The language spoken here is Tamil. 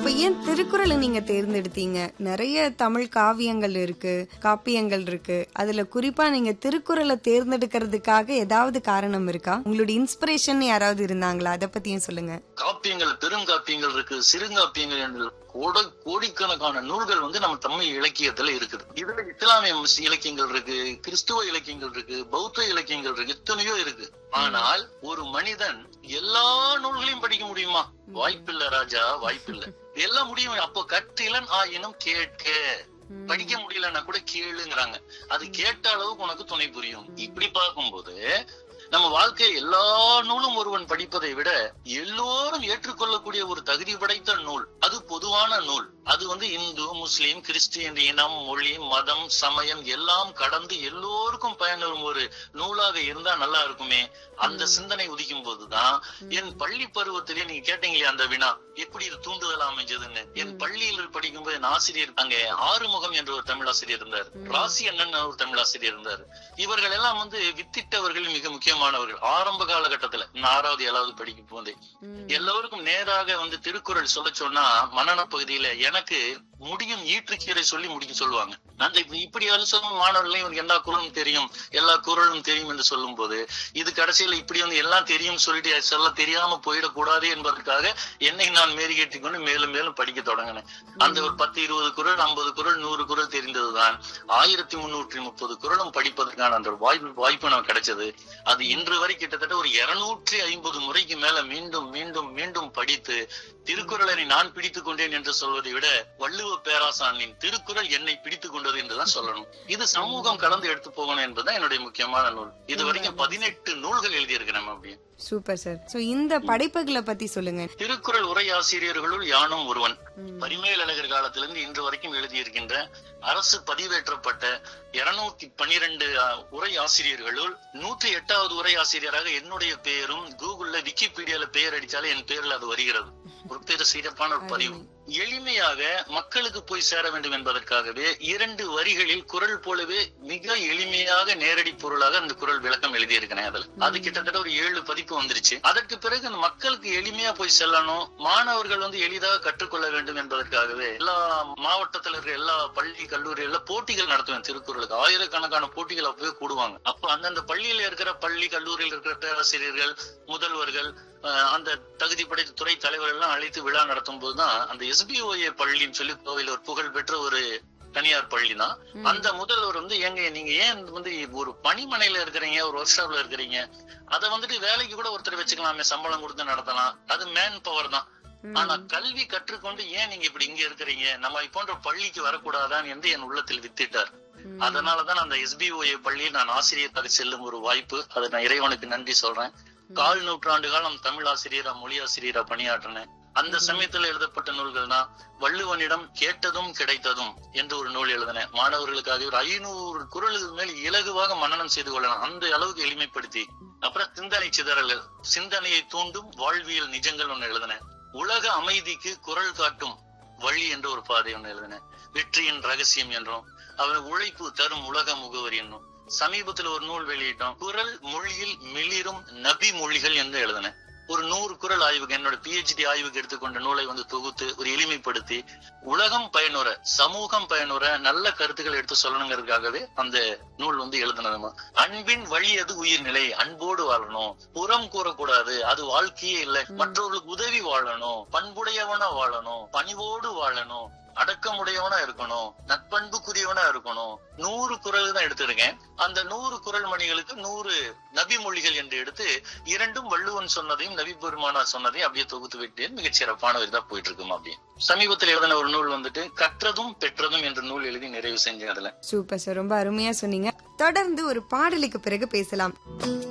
இப்ப ஏன் திருக்குறளை நீங்க தேர்ந்தெடுத்தீங்க நிறைய தமிழ் காவியங்கள் இருக்கு காப்பியங்கள் இருக்கு அதுல குறிப்பா நீங்க திருக்குறளை தேர்ந்தெடுக்கிறதுக்காக ஏதாவது காரணம் இருக்கா உங்களுடைய இன்ஸ்பிரேஷன் யாராவது இருந்தாங்களா அதை பத்தியும் சொல்லுங்க காப்பியங்கள் பெருங்காப்பியங்கள் இருக்கு சிறுங்காப்பியங்கள் என்று கோட கோடிக்கணக்கான நூல்கள் வந்து நம்ம தமிழ் இலக்கியத்துல இருக்குது இதுல இஸ்லாமிய முஸ் இலக்கியங்கள் இருக்கு கிறிஸ்துவ இலக்கியங்கள் இருக்கு பௌத்த இலக்கியங்கள் இருக்கு எத்தனையோ இருக்கு ஆனால் ஒரு மனிதன் எல்லா நூல்களையும் படிக்க முடியுமா வாய்ப்பில்லை ராஜா வாய்ப்பில்லை எல்லாம் முடியும் அப்போ கற்றிலன் ஆயினும் கேட்க படிக்க முடியலன்னா கூட கேளுங்கிறாங்க அது கேட்ட அளவுக்கு உனக்கு துணை புரியும் இப்படி பார்க்கும்போது நம்ம வாழ்க்கை எல்லா நூலும் ஒருவன் படிப்பதை விட எல்லோரும் ஏற்றுக்கொள்ளக்கூடிய ஒரு தகுதி படைத்த நூல் அது பொதுவான நூல் அது வந்து இந்து முஸ்லிம் கிறிஸ்டியன் இனம் மொழி மதம் சமயம் எல்லாம் கடந்து எல்லோருக்கும் பயனுறும் ஒரு நூலாக இருந்தா நல்லா இருக்குமே அந்த சிந்தனை உதிக்கும் போதுதான் என் பள்ளி பருவத்திலே நீங்க கேட்டீங்களே அந்த வினா எப்படி இது தூண்டுதல் அமைஞ்சதுன்னு என் பள்ளியில் படிக்கும்போது என் ஆசிரியர் அங்க ஆறுமுகம் என்ற ஒரு தமிழாசிரியர் இருந்தார் ராசி அண்ணன் ஒரு தமிழாசிரியர் இருந்தார் இவர்கள் எல்லாம் வந்து வித்திட்டவர்கள் மிக முக்கியமானவர்கள் ஆரம்ப காலகட்டத்துல நான் ஆறாவது ஏழாவது படிக்கும் போதே எல்லோருக்கும் நேராக வந்து திருக்குறள் சொல்ல சொன்னா மன்னன பகுதியில எனக்கு முடியும் ஈற்றுக்கீரை சொல்லி முடிக்க சொல்லுவாங்க அந்த இப்ப- இப்படி சொல்லும் மாணவர்களையும் இவனுக்கு எல்லா குரலும் தெரியும் எல்லா குரலும் தெரியும் என்று சொல்லும் போது இது கடைசியில இப்படி வந்து எல்லாம் தெரியும் சொல்லிட்டு சொல்ல தெரியாம போயிடக்கூடாது என்பதற்காக என்னை நான் மேறிகேற்றிக் கொண்டு மேலும் மேலும் படிக்க தொடங்கினேன் அந்த ஒரு பத்து இருபது குரல் ஐம்பது குரல் நூறு குரல் தெரிந்ததுதான் ஆயிரத்தி முன்னூற்றி முப்பது குரலும் படிப்பதற்கான அந்த வாய்ப்பு வாய்ப்பு நமக்கு கிடைச்சது அது இன்று வரை கிட்டத்தட்ட ஒரு இருநூற்றி ஐம்பது முறைக்கு மேல மீண்டும் மீண்டும் மீண்டும் படித்து திருக்குறளை நான் பிடித்துக் கொண்டேன் என்று சொல்வதை விட வள்ளுவ பேராசானின் திருக்குறள் என்னை பிடித்துக் கொண்டது என்றுதான் சொல்லணும் இது சமூகம் கலந்து எடுத்து போகணும் என்பதுதான் என்னுடைய முக்கியமான நூல் இது வரைக்கும் பதினெட்டு நூல்கள் எழுதியிருக்கிறேன் அப்படி சூப்பர் சார் சோ இந்த படைப்புகளை பத்தி சொல்லுங்க திருக்குறள் உரை ஆசிரியர்களுள் யானும் ஒருவன் பரிமேல் அழகர் காலத்திலிருந்து இன்று வரைக்கும் எழுதியிருக்கின்ற அரசு பதிவேற்றப்பட்ட இருநூத்தி பனிரெண்டு உரை ஆசிரியர்களுள் நூற்றி எட்டாவது உரை ஆசிரியராக என்னுடைய பெயரும் கூகுள்ல விக்கிபீடியால பெயர் அடிச்சாலே என் பெயர்ல அது வருகிறது ஒரு பெரு சிறப்பான ஒரு பதிவு எளிமையாக மக்களுக்கு போய் சேர வேண்டும் என்பதற்காகவே இரண்டு வரிகளில் குரல் போலவே மிக எளிமையாக நேரடி பொருளாக அந்த குரல் விளக்கம் எழுதியிருக்கிறேன் அதுல அது கிட்டத்தட்ட ஒரு ஏழு பதிப்பு வந்துருச்சு அதற்கு பிறகு அந்த மக்களுக்கு எளிமையா போய் செல்லணும் மாணவர்கள் வந்து எளிதாக கற்றுக்கொள்ள வேண்டும் என்பதற்காகவே எல்லா மாவட்டத்துல இருக்கிற எல்லா பள்ளி கல்லூரிகள்ல போட்டிகள் நடத்துவேன் திருக்குறளுக்கு ஆயிரக்கணக்கான போட்டிகள் அப்பவே கூடுவாங்க அப்ப அந்தந்த பள்ளியில இருக்கிற பள்ளி கல்லூரியில் இருக்கிற பேராசிரியர்கள் முதல்வர்கள் அஹ், அந்த தகுதி படைத்த துறை தலைவர்கள் எல்லாம் அழைத்து விழா நடத்தும் போதுதான் அந்த எஸ்பிஓஏ பள்ளின்னு சொல்லி கோவையில் ஒரு புகழ் பெற்ற ஒரு தனியார் பள்ளி தான் அந்த முதல்வர் வந்து ஏங்க நீங்க ஏன் வந்து ஒரு பணிமனையில இருக்கிறீங்க ஒரு ஒர்க் ஷாப்ல இருக்கிறீங்க அதை வந்துட்டு வேலைக்கு கூட ஒருத்தர் வச்சுக்கலாமே சம்பளம் கொடுத்து நடத்தலாம் அது மேன் பவர் தான் ஆனா கல்வி கற்றுக்கொண்டு ஏன் நீங்க இப்படி இங்க இருக்கிறீங்க நம்ம போன்ற பள்ளிக்கு வரக்கூடாதான்னு என்று என் உள்ளத்தில் வித்திட்டார் அதனாலதான் அந்த எஸ்பிஓஏ பள்ளியில் நான் ஆசிரியராக செல்லும் ஒரு வாய்ப்பு அதை நான் இறைவனுக்கு நன்றி சொல்றேன் கால் நூற்றாண்டு காலம் தமிழ் ஆசிரியரா மொழி ஆசிரியரா பணியாற்றினேன் அந்த சமயத்துல எழுதப்பட்ட நூல்கள் தான் வள்ளுவனிடம் கேட்டதும் கிடைத்ததும் என்று ஒரு நூல் எழுதினேன் மாணவர்களுக்காக ஒரு ஐநூறு குரலுக்கு மேல் இலகுவாக மனனம் செய்து கொள்ளலாம் அந்த அளவுக்கு எளிமைப்படுத்தி அப்புறம் சிந்தனை சிதறல்கள் சிந்தனையை தூண்டும் வாழ்வியல் நிஜங்கள் ஒண்ணு எழுதினேன் உலக அமைதிக்கு குரல் காட்டும் வழி என்ற ஒரு பாதை ஒண்ணு எழுதினேன் வெற்றியின் ரகசியம் என்றும் அவன் உழைப்பு தரும் உலக முகவரி என்னும் சமீபத்துல ஒரு நூல் வெளியிட்டோம் குரல் மொழியில் மிளிரும் நபி மொழிகள் என்று எழுதினேன் ஒரு நூறு குரல் ஆய்வுக்கு என்னோட பிஹெச்டி ஆய்வுக்கு எடுத்துக்கொண்ட நூலை வந்து தொகுத்து ஒரு எளிமைப்படுத்தி உலகம் பயனுற சமூகம் பயனுற நல்ல கருத்துக்கள் எடுத்து சொல்லணுங்கிறதுக்காகவே அந்த நூல் வந்து எழுதுனதுமா அன்பின் வழி அது உயிர்நிலை அன்போடு வாழணும் புறம் கூறக்கூடாது அது வாழ்க்கையே இல்லை மற்றவர்களுக்கு உதவி வாழணும் பண்புடையவனா வாழணும் பணிவோடு வாழணும் அடக்கமுடையவனா இருக்கணும் நட்பண்புக்குரியவனா இருக்கணும் நூறு குரல் தான் எடுத்திருக்கேன் அந்த நூறு குரல் மணிகளுக்கு நூறு நபி மொழிகள் என்று எடுத்து இரண்டும் வள்ளுவன் சொன்னதையும் நபி பெருமானார் சொன்னதையும் அப்படியே தொகுத்து விட்டு மிகச் சிறப்பான இதா போயிட்டு இருக்குமா அப்படியே சமீபத்தில் எழுதின ஒரு நூல் வந்துட்டு கற்றதும் பெற்றதும் என்ற நூல் எழுதி நிறைவு செஞ்சேன் அதுல சூப்பர் சார் ரொம்ப அருமையா சொன்னீங்க தொடர்ந்து ஒரு பாடலுக்கு பிறகு பேசலாம்